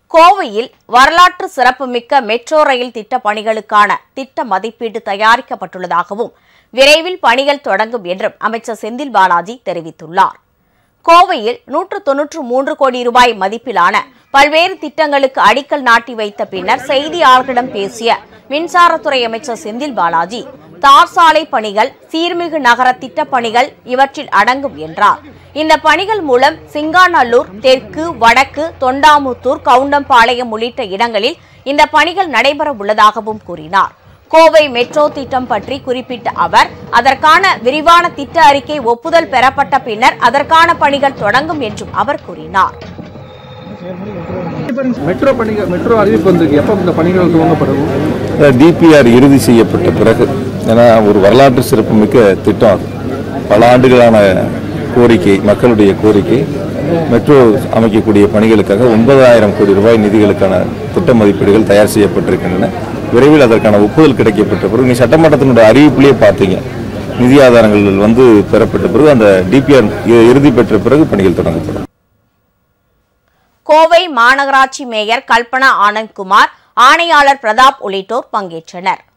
கோவையில் வரலாற்று சிறப்புமிக்க மெட்ரோ ரயில் திட்ட பணிகளுக்கான திட்ட மதிப்பீடு தயாரிக்கப்பட்டுள்ளதாகவும் விரைவில் பணிகள் தொடங்கும் என்றும் அமைச்சர் செந்தில் பாலாஜி தெரிவித்துள்ளார் கோவையில் நூற்று தொன்னூற்று மூன்று கோடி ரூபாய் மதிப்பிலான பல்வேறு திட்டங்களுக்கு அடிக்கல் நாட்டி வைத்த பின்னர் செய்தியாளர்களிடம் பேசிய மின்சாரத்துறை அமைச்சர் செந்தில் பாலாஜி தார் சாலை பணிகள் சீர்மிகு நகர திட்டப் பணிகள் இவற்றில் அடங்கும் என்றார் இந்த பணிகள் மூலம் சிங்காநல்லூர் தெற்கு வடக்கு தொண்டாமுத்தூர் கவுண்டம்பாளையம் உள்ளிட்ட இடங்களில் இந்த பணிகள் நடைபெற உள்ளதாகவும் கூறினார் கோவை மெட்ரோ திட்டம் பற்றி குறிப்பிட்ட அவர் அதற்கான விரிவான திட்ட அறிக்கை ஒப்புதல் பெறப்பட்ட பின்னர் அதற்கான பணிகள் தொடங்கும் என்றும் அவர் கூறினார் மெட்ரோ பணிகள் மெட்ரோ அறிவிப்பு வந்திருக்கு எப்போ இந்த பணிகள் துவங்கப்படும் டிபிஆர் இறுதி செய்யப்பட்ட பிறகு ஏன்னா ஒரு வரலாற்று சிறப்புமிக்க திட்டம் அது பல ஆண்டுகளான கோரிக்கை மக்களுடைய கோரிக்கை மெட்ரோ அமைக்கக்கூடிய பணிகளுக்காக ஒன்பதாயிரம் கோடி ரூபாய் நிதிகளுக்கான திட்ட மதிப்பீடுகள் தயார் செய்யப்பட்டிருக்கின்றன விரைவில் அதற்கான ஒப்புதல் கிடைக்கப்பட்ட பிறகு நீ சட்டமன்றத்தினுடைய அறிவிப்பிலேயே பார்த்தீங்க நிதி ஆதாரங்கள் வந்து பெறப்பட்ட பிறகு அந்த டிபிஆர் இறுதி பெற்ற பிறகு பணிகள் தொடங்கப்படும் கோவை மாநகராட்சி மேயர் கல்பனா ஆனந்த்குமார் ஆணையாளர் பிரதாப் உள்ளிட்டோர் பங்கேற்றனர்